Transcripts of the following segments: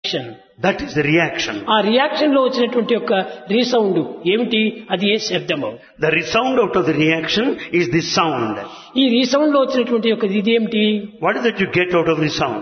That is the reaction. ఆ reaction లో వచ్చినటువంటి యొక్క రీసౌండ్ ఏమిటి అది ఏ శబ్దము The resound out of the reaction is the sound. ఈ రీసౌండ్ లో వచ్చినటువంటి యొక్క ఇది ఏమిటి What is that you get out of the sound?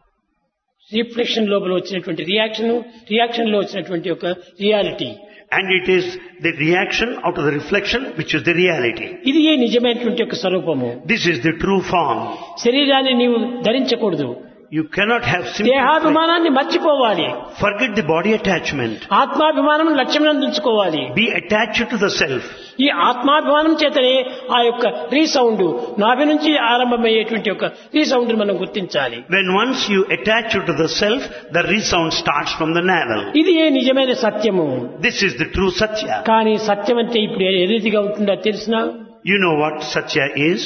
Reflection లోపల వచ్చినటువంటి రియాక్షన్ రియాక్షన్ లో వచ్చినటువంటి యొక్క reality And it is the reaction out of the reflection which is the reality. ఇది ఏ నిజమైనటువంటి యొక్క స్వరూపము This is the true form. శరీరాన్ని నీవు ధరించకూడదు You cannot have sympathy. దేహాభిమానాన్ని మర్చిపోవాలి Forget the body attachment. ఆత్మాభిమానం లక్ష్యం అందించుకోవాలి Be attached to the self. ఈ ఆత్మాభిమానం చేతనే ఆ యొక్క రీసౌండ్ నాభి నుంచి ఆరంభమయ్యేటువంటి యొక్క రీసౌండ్ మనం గుర్తించాలి When once you attach to the self, the resound starts from the navel. ఇది ఏ నిజమైన సత్యము This is the true Satya. కానీ సత్యం అంటే ఇప్పుడు ఏ రీతిగా ఉంటుందో తెలిసిన You know what Satya is?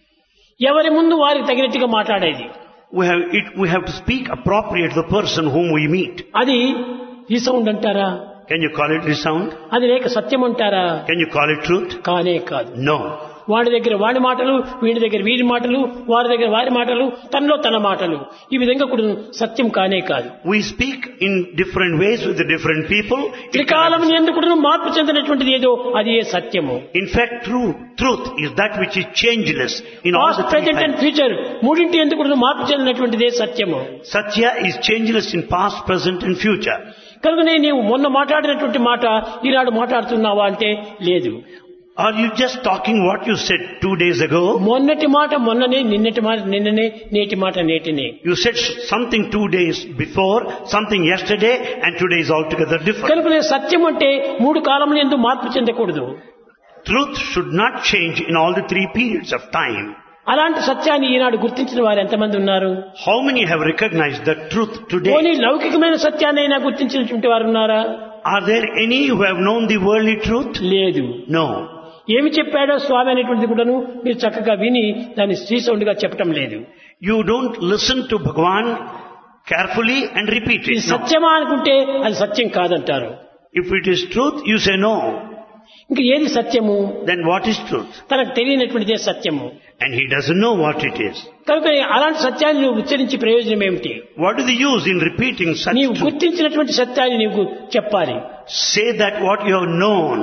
ఎవరి ముందు వారికి తగినట్టుగా మాట్లాడేది We have, it, we have to speak appropriate to the person whom we meet. అది రీసౌండ్ అంటారా Can you call it resound? అది లేక సత్యం అంటారా Can you call it truth? కానే కాదు No. వాడి దగ్గర వాడి మాటలు వీడి దగ్గర వీడి మాటలు వారి దగ్గర వారి మాటలు తనలో తన మాటలు ఈ విధంగా కూడా సత్యం కానే కాదు We speak in different ways with the different people. It త్రికాలం cannot- ఎందుకు మార్పు చెందినటువంటిది ఏదో అది ఏ సత్యము In fact, true, truth is that which is changeless in all past the three present and times. Future మూడింటి ఎందుకు మార్పు చెందినటువంటిదే సత్యము Satya is changeless in past, present and future. కనుకనే నీవు మొన్న మాట్లాడినటువంటి మాట ఈనాడు మాట్లాడుతున్నావా అంటే లేదు Are you just talking what you said two days ago? మొన్నటి మాట మొన్ననే నిన్నటి మాట నిన్ననే నేటి మాట నేటినే You said something two days before, something yesterday, and today is altogether different. కనుకనే సత్యం అంటే మూడు కాలములు ఎందుకు మార్పు చెందకూడదు Truth should not change in all the three periods of time. అలాంటి సత్యాన్ని ఈనాడు గుర్తించిన వారు ఎంతమంది ఉన్నారు How many have recognized the truth పోనీ today? లౌకికమైన సత్యాన్నైనా గుర్తించినటువంటి వారు ఉన్నారా Are there any who have known the worldly truth? లేదు No. ఏమి చెప్పాడో స్వామి అనేటువంటిది కూడాను మీరు చక్కగా విని దాన్ని శ్రీసౌండ్ గా చెప్పటం లేదు You don't listen to Bhagwan carefully and repeat ఇది it. No. సత్యమా అనుకుంటే అది సత్యం కాదంటారు If it is truth, you say no. ఇంకా ఏది సత్యము Then what is truth? తనకు తెలియనటువంటిదే సత్యము And he doesn't know what it is. కనుక అలాంటి సత్యాన్ని నువ్వు ఉచ్చరించి ప్రయోజనం ఏమిటి What is the use in repeating such నీవు truth? గుర్తించినటువంటి సత్యాన్ని నీవు చెప్పాలి Say that what you have known,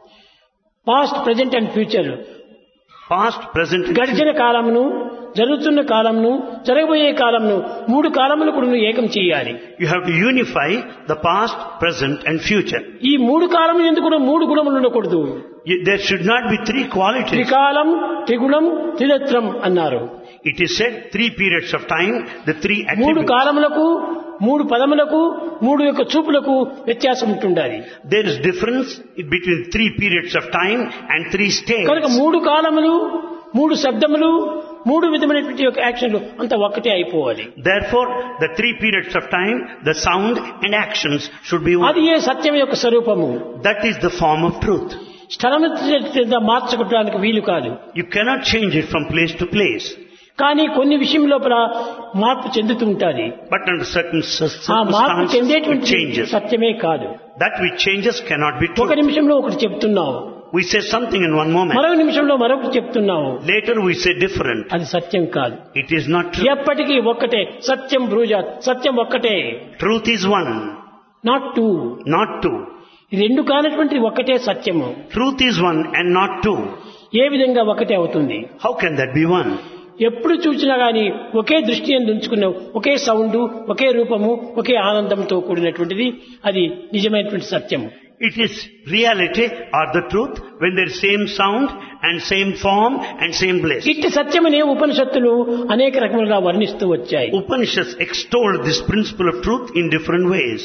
past present and future past, present, and గడిచిన కాలమును జరుగుతున్న కాలమును జరగబోయే కాలమును మూడు కాలములు కూడా నువ్వు ఏకం చేయాలి You have to unify the past, present and future. ఈ మూడు కాలములు ఎందుకు కూడా మూడు గుణములు ఉండకూడదు You- There should not be three qualities. త్రికాలం త్రిగుణం త్రిదత్రం అన్నారు It is said three periods of time, the three మూడు attributes. కాలములకు మూడు పదములకు మూడు యొక్క చూపులకు వ్యత్యాసం ఉంటుండాలి There is difference between three periods of time and three states. కనుక మూడు కాలములు మూడు శబ్దములు మూడు విధమైనటువంటి యొక్క యాక్షన్లు అంత ఒక్కటే అయిపోవాలి Therefore, the three periods of time, the sound and actions should be అది one. ఏ సత్యం యొక్క స్వరూపము That is the form of truth. స్థలము మార్చుకోవడానికి వీలు కాదు You cannot change it from place to place. కానీ కొన్ని విషయం లోపల మార్పు చెందుతూ ఉంటుంది But under certain cir- ఆ మార్పు circumstances, it చెందేటువంటి changes. సత్యమే కాదు That which changes cannot be ఒక true. నిమిషంలో ఒకటి చెప్తున్నావు We say something in one moment. మరొక నిమిషంలో మరొకటి చెప్తున్నావు Later we say different. అది సత్యం కాదు It is not true. ఎప్పటికీ ఒక్కటే సత్యం బ్రూజ సత్యం ఒక్కటే Truth is one, not two not two. రెండు కానటువంటి ఒక్కటే సత్యము Truth is one and not two. ఏ విధంగా ఒకటే అవుతుంది How can that be one? ఎప్పుడు చూసినా గాని ఒకే దృష్టి అని ఉంచుకున్న ఒకే సౌండ్ ఒకే రూపము ఒకే ఆనందంతో కూడినటువంటిది అది నిజమైనటువంటి సత్యము It is reality or the truth when there is same sound and same form and same bliss. ఇట్టి సత్యమనే ఉపనిషత్తులు అనేక రకములుగా వర్ణిస్తూ వచ్చాయి Upanishads extolled this principle of truth in different ways.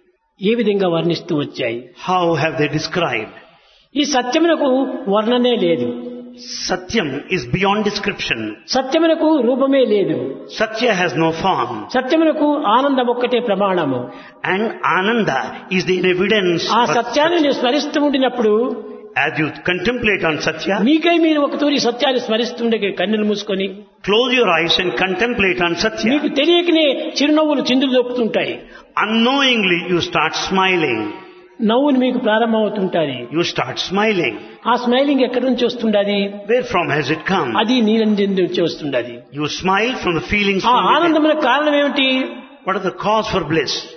ఏ విధంగా వర్ణిస్తూ వచ్చాయి How have they described? ఈ సత్యమునకు వర్ణనే లేదు Satyam is beyond description. సత్యమునకు రూపమే లేదు Satya has no form. సత్యమునకు ఆనందం ఒక్కటే ప్రమాణము And Ananda is the evidence. ఆ for సత్యాన్ని నేను స్మరిస్తూ ఉండినప్పుడు As you contemplate on Satya, మీకై మీరు ఒక తూరి సత్యాన్ని స్మరిస్తుండే కన్నులు మూసుకొని close your eyes and contemplate on Satya. మీకు తెలియకనే చిరునవ్వులు చిందులు దొక్కుతుంటాయి Unknowingly you start smiling. నవ్వులు మీకు ప్రారంభమవుతుంటాయి You start smiling. ఆ స్మైలింగ్ ఎక్కడి నుంచి వస్తుండది Where from has it come? అది నీరంజన్ నుంచి వస్తుండది You smile from the feelings ఆ from within. ఆనందములకు కారణం ఏమిటి What is the cause for bliss?